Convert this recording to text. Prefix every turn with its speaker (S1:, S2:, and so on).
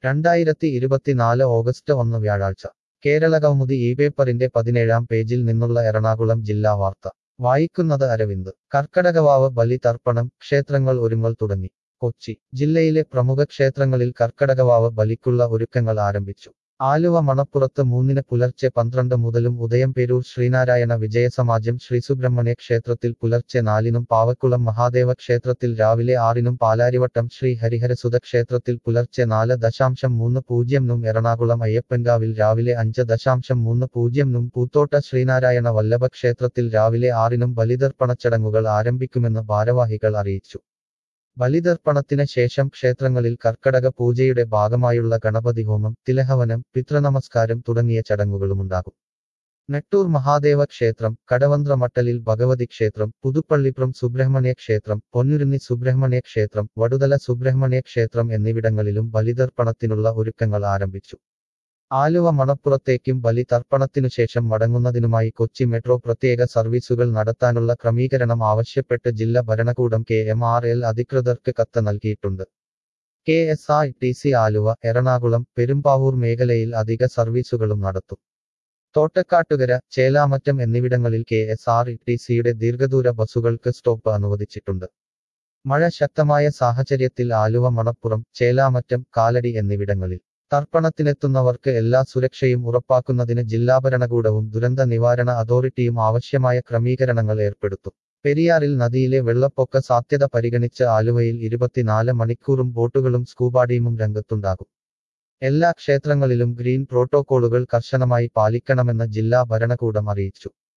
S1: രണ്ടായിരത്തി ഇരുപത്തിനാല് ഓഗസ്റ്റ് ഒന്ന് വ്യാഴാഴ്ച കേരള കൗമുദി ഈ പേപ്പറിന്റെ പതിനേഴാം പേജിൽ നിന്നുള്ള എറണാകുളം ജില്ലാ വാർത്ത വായിക്കുന്നത് അരവിന്ദ് കർക്കടകവാവ് ബലി തർപ്പണം ക്ഷേത്രങ്ങൾ ഒരുങ്ങൽ തുടങ്ങി കൊച്ചി ജില്ലയിലെ പ്രമുഖ ക്ഷേത്രങ്ങളിൽ കർക്കടകവാവ് ബലിക്കുള്ള ഒരുക്കങ്ങൾ ആരംഭിച്ചു ആലുവ മണപ്പുറത്ത് മൂന്നിന് പുലർച്ചെ പന്ത്രണ്ട് മുതലും ഉദയംപേരൂർ ശ്രീനാരായണ വിജയസമാജം ശ്രീസുബ്രഹ്മണ്യ ക്ഷേത്രത്തിൽ പുലർച്ചെ നാലിനും പാവക്കുളം മഹാദേവ ക്ഷേത്രത്തിൽ രാവിലെ ആറിനും പാലാരിവട്ടം ശ്രീ ഹരിഹരസുത ക്ഷേത്രത്തിൽ പുലർച്ചെ നാല് ദശാംശം മൂന്ന് പൂജ്യംനും എറണാകുളം അയ്യപ്പൻകാവിൽ രാവിലെ അഞ്ച് ദശാംശം മൂന്ന് പൂജ്യംനും പൂത്തോട്ട ശ്രീനാരായണ വല്ലഭ ക്ഷേത്രത്തിൽ രാവിലെ ആറിനും ബലിതർപ്പണച്ചടങ്ങുകൾ ആരംഭിക്കുമെന്ന് ഭാരവാഹികൾ അറിയിച്ചു ബലിതർപ്പണത്തിന് ശേഷം ക്ഷേത്രങ്ങളിൽ കർക്കടക പൂജയുടെ ഭാഗമായുള്ള ഗണപതി ഹോമം തിലഹവനം പിതൃനമസ്കാരം തുടങ്ങിയ ചടങ്ങുകളുമുണ്ടാകും നെട്ടൂർ മഹാദേവ ക്ഷേത്രം കടവന്ത്ര മട്ടലിൽ ഭഗവതി ക്ഷേത്രം പുതുപ്പള്ളിപ്പുറം സുബ്രഹ്മണ്യ ക്ഷേത്രം പൊന്നുരുന്നി സുബ്രഹ്മണ്യ ക്ഷേത്രം വടുതല സുബ്രഹ്മണ്യ ക്ഷേത്രം എന്നിവിടങ്ങളിലും ബലിതർപ്പണത്തിനുള്ള ഒരുക്കങ്ങൾ ആരംഭിച്ചു ആലുവ മണപ്പുറത്തേക്കും ബലി തർപ്പണത്തിനുശേഷം മടങ്ങുന്നതിനുമായി കൊച്ചി മെട്രോ പ്രത്യേക സർവീസുകൾ നടത്താനുള്ള ക്രമീകരണം ആവശ്യപ്പെട്ട് ജില്ലാ ഭരണകൂടം കെ എം ആർ എൽ അധികൃതർക്ക് കത്ത് നൽകിയിട്ടുണ്ട് K S R T C Aluva Ernakulam Perumbavoor മേഖലയിൽ അധിക സർവീസുകളും നടത്തും തോട്ടക്കാട്ടുകര ചേലാമറ്റം എന്നിവിടങ്ങളിൽ കെ എസ് ആർ ടി സിയുടെ ദീർഘദൂര ബസ്സുകൾക്ക് സ്റ്റോപ്പ് അനുവദിച്ചിട്ടുണ്ട് മഴ ശക്തമായ സാഹചര്യത്തിൽ ആലുവ മണപ്പുറം ചേലാമറ്റം കാലടി എന്നിവിടങ്ങളിൽ തർപ്പണത്തിനെത്തുന്നവർക്ക് എല്ലാ സുരക്ഷയും ഉറപ്പാക്കുന്നതിന് ജില്ലാ ഭരണകൂടവും ദുരന്ത നിവാരണ അതോറിറ്റിയും ആവശ്യമായ ക്രമീകരണങ്ങൾ ഏർപ്പെടുത്തും പെരിയാറിൽ നദിയിലെ വെള്ളപ്പൊക്ക സാധ്യത പരിഗണിച്ച് ആലുവയിൽ ഇരുപത്തിനാല് മണിക്കൂറും ബോട്ടുകളും സ്കൂബ ടീമും രംഗത്തുണ്ടാകും എല്ലാ ക്ഷേത്രങ്ങളിലും ഗ്രീൻ പ്രോട്ടോക്കോളുകൾ കർശനമായി പാലിക്കണമെന്ന് ജില്ലാ ഭരണകൂടം അറിയിച്ചു